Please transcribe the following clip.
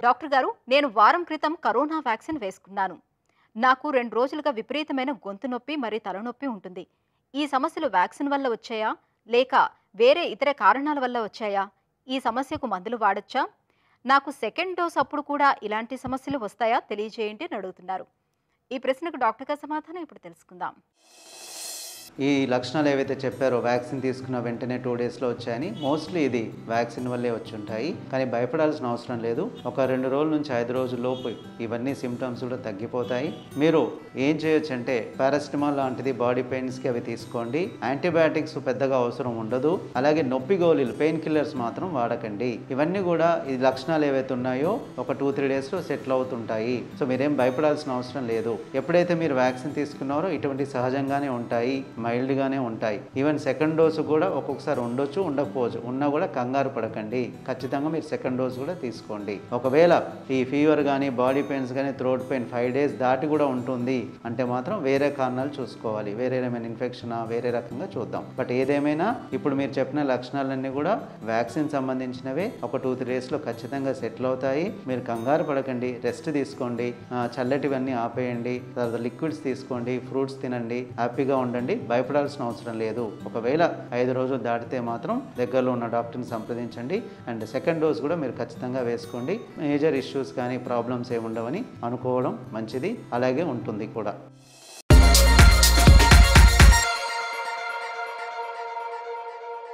doctor గారు నేను వారం క్రితం కరోనా వ్యాక్సిన్ వేసుకున్నాను నాకు రెండు రోజులుగా విపరీతమైన గొంతు నొప్పి మరియు తలనొప్పి ఉంటుంది ఈ సమస్యలు వ్యాక్సిన్ వల్ల వచ్చాయా లేక వేరే ఇతర కారణాల వల్ల వచ్చాయా ఈ సమస్యకు మందులు వాడొచ్చా నాకు సెకండ్ డోస్ అప్పుడు కూడా ఇలాంటి సమస్యలు వస్తాయా తెలియజేయండి అని అడుగుతున్నారు ఈ ప్రశ్నకు డాక్టర్ గారి సమాధానం ఇప్పుడు తెలుసుకుందాం ఈ లక్షణాలు ఏవైతే చెప్పారో వ్యాక్సిన్ తీసుకున్న వెంటనే టూ డేస్లో వచ్చాయని మోస్ట్లీ ఇది వ్యాక్సిన్ వల్లే వచ్చి ఉంటాయి కానీ భయపడాల్సిన అవసరం లేదు ఒక రెండు రోజుల నుంచి ఐదు రోజుల లోపు ఇవన్నీ సిమ్టమ్స్ కూడా తగ్గిపోతాయి మీరు ఏం చేయొచ్చు అంటే పారాసిటమాల్ లాంటిది బాడీ పెయిన్స్కి అవి తీసుకోండి యాంటీబయాటిక్స్ పెద్దగా అవసరం ఉండదు అలాగే నొప్పి గోళీలు పెయిన్ కిల్లర్స్ మాత్రం వాడకండి ఇవన్నీ కూడా ఈ లక్షణాలు ఏవైతే ఉన్నాయో ఒక టూ త్రీ డేస్లో సెటిల్ అవుతుంటాయి సో మీరేం భయపడాల్సిన అవసరం లేదు ఎప్పుడైతే మీరు వ్యాక్సిన్ తీసుకున్నారో ఇటువంటి సహజంగానే ఉంటాయి మైల్డ్గానే ఉంటాయి ఈవెన్ సెకండ్ డోసు కూడా ఒక్కొక్కసారి ఉండొచ్చు ఉండకపోవచ్చు ఉన్నా కూడా కంగారు పడకండి ఖచ్చితంగా మీరు సెకండ్ డోస్ కూడా తీసుకోండి ఒకవేళ ఈ ఫీవర్ కానీ బాడీ పెయిన్స్ కానీ థ్రోట్ పెయిన్ ఫైవ్ డేస్ దాటి కూడా ఉంటుంది అంటే మాత్రం వేరే కారణాలు చూసుకోవాలి వేరే ఏమైనా ఇన్ఫెక్షనా వేరే రకంగా చూద్దాం బట్ ఏదేమైనా ఇప్పుడు మీరు చెప్పిన లక్షణాలన్నీ కూడా వ్యాక్సిన్ సంబంధించినవే ఒక టూ త్రీ డేస్లో ఖచ్చితంగా సెటిల్ అవుతాయి మీరు కంగారు పడకండి రెస్ట్ తీసుకోండి ఆ, చల్లటివన్నీ ఆపేయండి తర్వాత లిక్విడ్స్ తీసుకోండి ఫ్రూట్స్ తినండి హ్యాపీగా ఉండండి భయపడాల్సిన అవసరం లేదు ఒకవేళ ఐదు రోజులు దాటితే మాత్రం దగ్గరలో ఉన్న డాక్టర్ని సంప్రదించండి అండ్ సెకండ్ డోస్ కూడా మీరు ఖచ్చితంగా వేసుకోండి మేజర్ ఇష్యూస్ కానీ ప్రాబ్లమ్స్ ఏమి ఉండవని అనుకోవడం మంచిది అలాగే ఉంటుంది కూడా